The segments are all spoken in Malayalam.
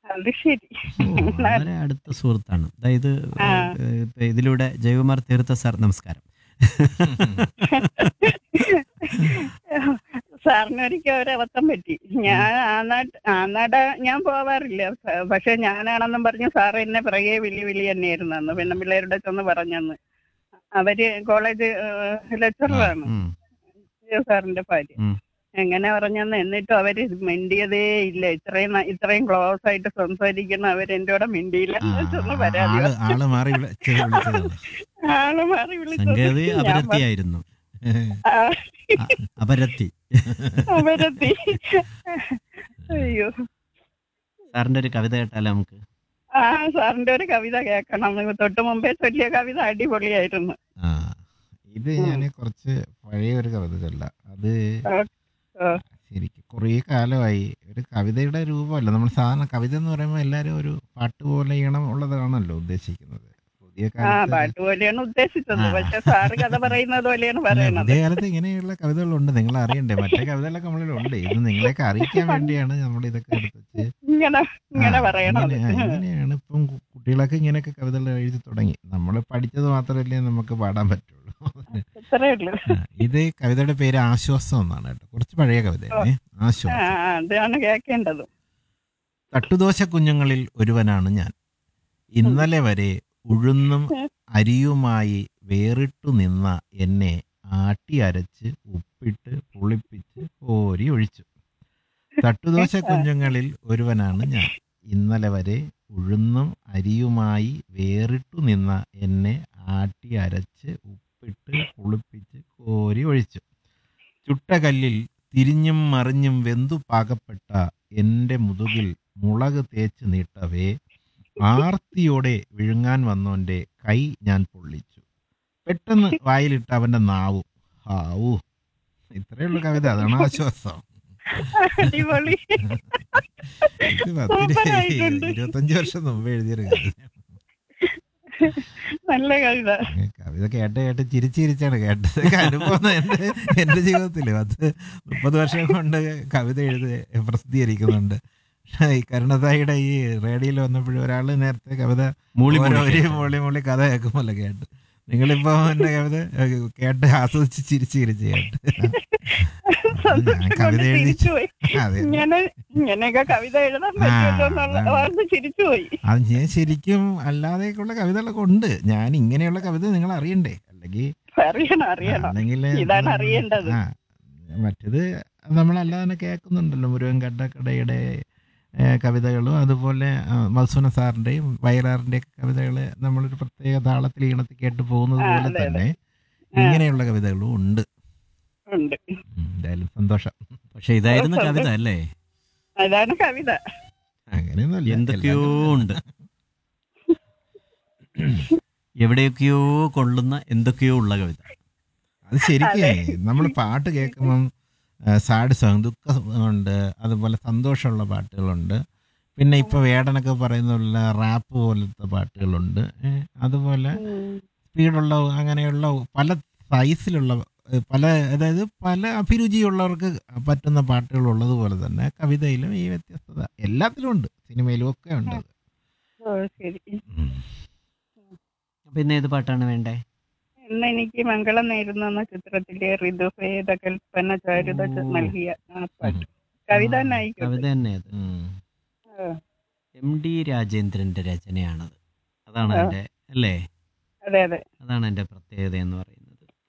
അത് ശരി ഓ, വളരെ അടുത്ത സുഹൃത്താണ് അതായത് ആ. ഏഹ്, ഇപ്പൊ ഇതിലൂടെ ജയകുമാർ തീർത്ത സാർ നമസ്കാരം സാറിന് ഒരിക്കൽ ഒരു അബദ്ധം പറ്റി ഞാൻ ആ നാട്ട് ആ നാട ഞാൻ പോവാറില്ല സ- പക്ഷെ ഞാനാണെന്നും പറഞ്ഞ് സാറ് എന്നെ പിറകെ വിളി വിളി തന്നെയായിരുന്നു അന്ന് പിന്നെ പിള്ളേരുടെ ചെന്ന് പറഞ്ഞന്ന് അവര് കോളേജ് ലെക്ചറാണ് ഉം, സാറിന്റെ ഭാര്യ ഉം. എങ്ങനെ പറഞ്ഞെന്ന് എന്നിട്ടും അവര് മിണ്ടിയതേ ഇല്ല ഇത്രയും ന- ഇത്രയും ക്ലോസ് ആയിട്ട് സംസാരിക്കുന്ന അവരെന്റെ കൂടെ മിണ്ടിയില്ല ആ, ചെന്ന് പരാതി ആള് ആള് മാറി വിളിച്ച് വിളിച്ചതാണ് ആള് മാറി വിളിച്ചു സംഗതി ഞാൻ പ- അപരത്തിയായിരുന്നു ആ, അ- അപരത്തി അവരെത്തി അയ്യോ സാറിന്റെ ഒരു കവിത കേട്ടാലോ നമുക്ക് ആ സാറിന്റെ ഒരു കവിത കേൾക്കണം തൊട്ട് മുമ്പേ ചൊല്ലിയ കവിത അടിപൊളിയായിരുന്നു ആ ഇത് ഞാൻ കുറച്ച് പഴയ ഒരു കവിത ചൊല്ലാം അത് ആ. ശരിക്കും കുറേ കാലമായി ഒരു കവിതയുടെ രൂപമല്ല നമ്മൾ സാധാരണ കവിത എന്ന് പറയുമ്പോൾ എല്ലാവരും ഒരു പാട്ട് പോലെ ഈണം ഉള്ളതാണല്ലോ ഉദ്ദേശിക്കുന്നത് പുതിയ ആ കാലത്ത് പാട്ട് പോലെയാണ് ഉദ്ദേശിച്ചത് ആ. പക്ഷെ സാറ് കഥ പറയുന്നത് പോലെയാണ് അല്ല, പറയണത് പുതിയ കാലത്ത് ഇങ്ങനെയുള്ള കവിതകളുണ്ട് നിങ്ങൾ അറിയണ്ടേ മറ്റേ കവിതകളൊക്കെ നമ്മളിലുണ്ട് ഇത് നിങ്ങളെയൊക്കെ അറിയിക്കാൻ വേണ്ടിയാണ് നമ്മൾ ഇതൊക്കെ എടുത്ത് വെച്ച് ഇങ്ങനെ ഇങ്ങനെ ആ, പറയണത് ഇങ്ങനെ- ആ, ഇങ്ങനെയാണ് ഇപ്പം കു- കുട്ടികളൊക്കെ ഇങ്ങനെയൊക്കെ കവിതകൾ എഴുതി തുടങ്ങി നമ്മൾ പഠിച്ചത് മാത്രമല്ലേ നമുക്ക് പാടാൻ പറ്റുള്ളൂ ഇത്രേ ഉള്ളൂ ആ, ഇത് കവിതയുടെ പേര് ആശ്വാസം എന്നാണ് കേട്ടോ കുറച്ച് പഴയ കവിതയാണ് ആ ആശ്വാസം അതാണ് കേൾക്കേണ്ടത് തട്ടുദോശ കുഞ്ഞുങ്ങളിൽ ഒരുവനാണ് ഞാൻ ഇന്നലെ വരെ ഉഴുന്നും അരിയുമായി വേറിട്ടു നിന്ന എന്നെ ആട്ടി അരച്ച് ഉപ്പിട്ട് പുളിപ്പിച്ച് കോരി ഒഴിച്ചു തട്ടുദോശ കുഞ്ഞുങ്ങളിൽ ഒരുവനാണ് ഞാൻ ഇന്നലെ വരെ ഉഴുന്നും അരിയുമായി വേറിട്ടു നിന്ന എന്നെ ആട്ടി അരച്ച് ഉപ്പിട്ട് പുളിപ്പിച്ച് കോരി ഒഴിച്ചു ചുട്ട കല്ലിൽ തിരിഞ്ഞും മറിഞ്ഞും വെന്തു പാകപ്പെട്ട എൻ്റെ മുതുകിൽ മുളക് തേച്ച് നീട്ടവേ ആർത്തിയോടെ വിഴുങ്ങാൻ വന്നോൻ്റെ കൈ ഞാൻ പൊള്ളിച്ചു പെട്ടെന്ന് വായിലിട്ട് അവൻ്റെ നാവും ഹാവൂ ഇത്രയുള്ള കവിത അതാണ് ആശ്വാസം അടിപൊളി ഇത് പത്തിരി സൂപ്പറായിട്ടുണ്ട്. ഇരുപത്തഞ്ച് വർഷം മുമ്പ് എഴുതിയൊരു കവിത നല്ല കവിത കവിത കേട്ട് കേട്ട് ചിരിച്ച് ചിരിച്ചാണ് കേട്ടത് അനുഭവം എൻ്റെ എൻ്റെ ജീവിതത്തിൽ പത്ത് മുപ്പത് വർഷം കൊണ്ട് കവിത എഴുതി പ്രസിദ്ധീകരിക്കുന്നുണ്ട് പക്ഷേ ഈ കരുണതായിയുടെ ഈ റേഡിയോയിൽ വന്നപ്പോഴും ഒരാൾ നേരത്തെ കവിത മൂളി ഓരോ മൂളി. ഒരു മൂളി മൂളി കഥ കേൾക്കുമല്ലോ കേട്ട് നിങ്ങളിപ്പോ എൻ്റെ കവിത ഏഹ്, കേട്ട് ആസ്വദിച്ച് ചിരിച്ച് ചിരിച്ച് കേട്ട് സന്തോഷം ഞാൻ കവിത കൊണ്ട് എഴുതി ചിരിച്ചുപോയി അതെ ഇങ്ങനെ ഇങ്ങനെയൊക്കെ കവിത എഴുതാൻ ആ, പറ്റുമല്ലോ എന്നുള്ള അതാണ്. ഓർത്ത് ചിരിച്ചുപോയി അത് ഞാൻ ശരിക്കും അല്ലാതെയൊക്കെയുള്ള കവിതകളൊക്കെ ഉണ്ട് ഞാൻ ഇങ്ങനെയുള്ള കവിത നിങ്ങൾ അറിയണ്ടേ അല്ലെങ്കിൽ അറിയണം അറിയണം അല്ലെങ്കിൽ ഇതാണ് അറിയേണ്ടത്. ആ മറ്റേത് നമ്മളല്ലാതെ തന്നെ കേൾക്കുന്നുണ്ടല്ലോ മുരുകൻ കട്ടക്കടയുടെ ഏഹ്, കവിതകളും അതുപോലെ ആ, മധുസൂന സാറിന്റെയും വയലാറിന്റെ ഒക്കെ കവിതകൾ നമ്മളൊരു പ്രത്യേക താളത്തിൽ ഈണത്തിൽ കേട്ട് പോകുന്നത് ആ, പോലെ അതെ, അതെ. തന്നെ ആ. ഇങ്ങനെയുള്ള കവിതകളും ഉണ്ട് ഉണ്ട് ഉം, എന്തായാലും സന്തോഷം പക്ഷെ ഇതായിരുന്നു കവിത അല്ലേ അതാണ് കവിത അങ്ങനെയൊന്നുമല്ല എന്തൊക്കെയോ എല്ലാം ഉണ്ട് എവിടെയൊക്കെയോ കൊള്ളുന്ന എന്തൊക്കെയോ ഉള്ള കവിത അത് ശരിക്കും നമ്മൾ പാട്ട് കേൾക്കുമ്പം സാഡ് സോങ് ദുഃഖമുണ്ട് അതുപോലെ സന്തോഷമുള്ള പാട്ടുകളുണ്ട് പിന്നെ ഇപ്പൊ വേടനൊക്കെ പറയുന്ന പോലെ റാപ്പ് പോലത്തെ പാട്ടുകളുണ്ട് ഏ, അതുപോലെ സ്പീഡുള്ള അങ്ങനെയുള്ള പല സൈസിലുള്ള ഏ, പല അതായത് പല അഭിരുചിയുള്ളവർക്ക് പറ്റുന്ന പാട്ടുകൾ ഉള്ളതുപോലെ തന്നെ കവിതയിലും ഈ വ്യത്യസ്തത എല്ലാത്തിലും ഉണ്ട് സിനിമയിലും ഒക്കെ ഉണ്ട് അത്. ഓ ശരി ഉം. അപ്പൊ ഇന്ന് ഏത് പാട്ടാണ് വേണ്ടേ ഇന്ന് എനിക്ക് മംഗളം നേരുന്നു എന്ന ചിത്രത്തിലെ ഋതുഭേദ കൽപ്പന ചാരുത ച- ഓ. നൽകിയ ആ പാട്ട് കവിത തന്നെ കവിത ആയിക്കോട്ടെ തന്നെ അത് ഉം. ആ, എം ഡി രാജേന്ദ്രന്റെ രചനയാണത് അതാണ് ആ. എൻ്റെ അല്ലേ അതെ അതെ അതാണ് എൻ്റെ പ്രത്യേകത എന്ന് പറയുന്നത്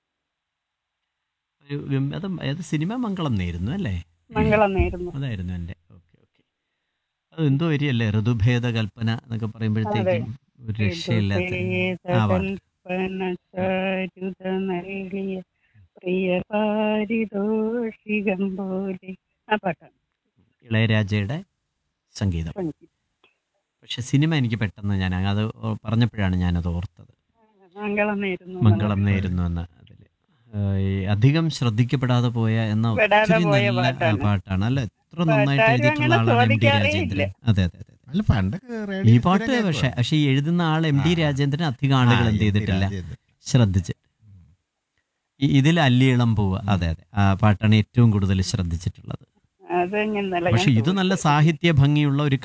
ഒരു ഗം- അത് ഏത് സിനിമ മംഗളം നേരുന്നു അല്ലേ മംഗളം നേരുന്നു അതായിരുന്നു എൻ്റെ ഓക്കെ ഓക്കെ അത് എന്തോ വരികയല്ലേ ഋതുഭേദ കൽപ്പന എന്നൊക്കെ പറയുമ്പോഴത്തേക്കും ഒരു രക്ഷയില്ലാത്ത ഋതുഭേദ ആ പാട്ട് കൽപ്പന ചാരുത നൽകിയ പ്രിയ പാരിതോഷികം പോലെ ആ പാട്ടാണ് ഇളയരാജയുടെ സംഗീതം സംഗീതം. പക്ഷെ സിനിമ എനിക്ക് പെട്ടെന്ന് ഞാൻ അത് ഓ- പറഞ്ഞപ്പോഴാണ് ഞാനത് ഓർത്തത് മംഗളം നേരുന്നു മംഗളം നേരുന്നു എന്ന അതിൽ അധികം ശ്രദ്ധിക്കപ്പെടാതെ പോയ എന്ന പെടാതെ ഒത്തിരി പോയ നല്ല ആ, പാട്ടാണ്. പാട്ടാണ് അല്ല എത്ര നന്നായിട്ട് പാട്ടാരും എഴുതിയിട്ടുള്ള അങ്ങനെ ആളാണ് എം ഡി ചോദിക്കാറേ രാജേന്ദ്രൻ അതെ അതെ അതെ അല്ല പണ്ടൊക്കെ ഈ റേഡിയോ പാട്ട് സ്ഥിരം പക്ഷെ കേൾക്കുവാ. പക്ഷെ ഈ എഴുതുന്ന ആൾ എം ഡി ആ. രാജേന്ദ്രൻ അധികം ആളുകൾ ആ, എന്ത് ഈ ചെയ്തിട്ടില്ല രാജേന്ദ്രൻ. ശ്രദ്ധിച്ച് ഈ- ഇതിൽ അല്ലിയിളം പോവുക അതെ അതെ ആ പാട്ടാണ് ഏറ്റവും കൂടുതൽ ശ്രദ്ധിച്ചിട്ടുള്ളത് അത് ഞാൻ നല്ല പക്ഷെ ഇത് നല്ല സാഹിത്യ ഭംഗിയുള്ള ഒരു